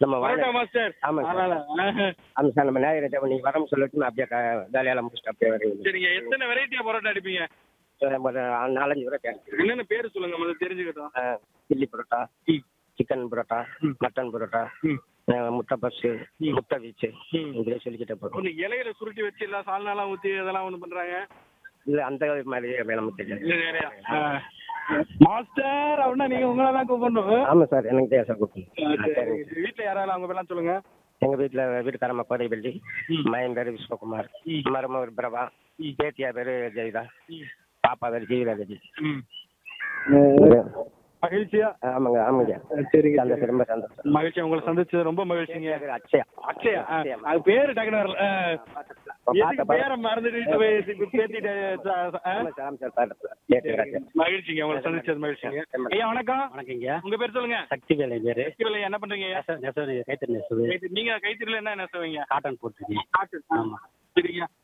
நம்ம பரோட்டா வாங்க மாஸ்டர் ஆமாம் சார் அதனால ஆஹா. ஆமாம் சார் நம்ம நேரம் நீங்கள் வரோம் சொல்லிட்டு நான் அப்படியே க- வேலையெல்லாம் முடிச்சுட்டு அப்படியே வரீங்க சரிங்க எத்தனை வெரைட்டியா பரோட்டா அடிப்பீங்க ஒரு நாலஞ்சு கூட கேட்குறேன் என்னென்ன பேர் சொல்லுங்க முதல்ல தெரிஞ்சுக்கிட்டோம் சில்லி பரோட்டா ம். சிக்கன் பரோட்டா ம். மட்டன் பரோட்டா ம். அஹ் முட்டை பப்ஸு ம். முட்டை வீச்சு ம். இப்படியே சொல்லிக்கிட்டே போகிறோம் ஒண்ணு இலையில சுருட்டி வச்சு எல்லாம் சால்னாலாம் ஊத்தி அதெல்லாம் ஒண்ணு பண்றாங்க இல்லை அந்த மாதிரி வேலை தெரியாது இது வேறயா? ஆ. மாஸ்டர் அப்படின்னா நீங்க உங்களை தான் கூப்பிடணும் ஆமாம் சார் எனக்கு தான் சார் ஆ, கூப்பிடுங்க சரி. சரிங்க வீட்டுல யாராவது அவங்க பேர்லாம் சொல்லுங்க எங்கள் வீட்டில் வீட்டுக்காரம்மா கோதை வெள்ளி ம். மயன் பேர் விஸ்வகுமார் ம். மருமவர் பிரபா ம். பேத்தியா பேர் ஜெயிதா ம். பாப்பா பேர் ஜீவிதா தேவி ம். மகிழ்ச்சியா ஆமாங்க ஆமாங்க சரிங்க சந்தோஷம் ரொம்ப சந்தோஷம் மகிழ்ச்சி உங்களை சந்திச்சது ரொம்ப மகிழ்ச்சிங்க பேத்தியா பேர் அக்ஷயா அக்ஷயா ஆ, அக்ஷயா. அது பேரு டக்குனு வரல ஆ. எதுக்கு பார்த்த பாரு. பேரை மறந்துட்டு போய் இப்ப பேத்திட்டு ஆ? ஆமாம் சார் ஆமாம் சார் பாருங்க பேத்தியா அக்ஷயா. மகிழ்ச்சிங்க உங்களை சந்திச்சது மகிழ்ச்சிங்க ஐயா வணக்கம் வணக்கங்க உங்க பேர் சொல்லுங்க சக்தி வேலை பேரு சக்திவேலு என்ன பண்றீங்க நெசவு நெசவு கைத்தறி நெசவு கைத்தறி- நீங்க கைத்தறியில என்ன நெசவீங்க காட்டன் போட்டிருக்கேன் காட்டு ஆமா சரிங்க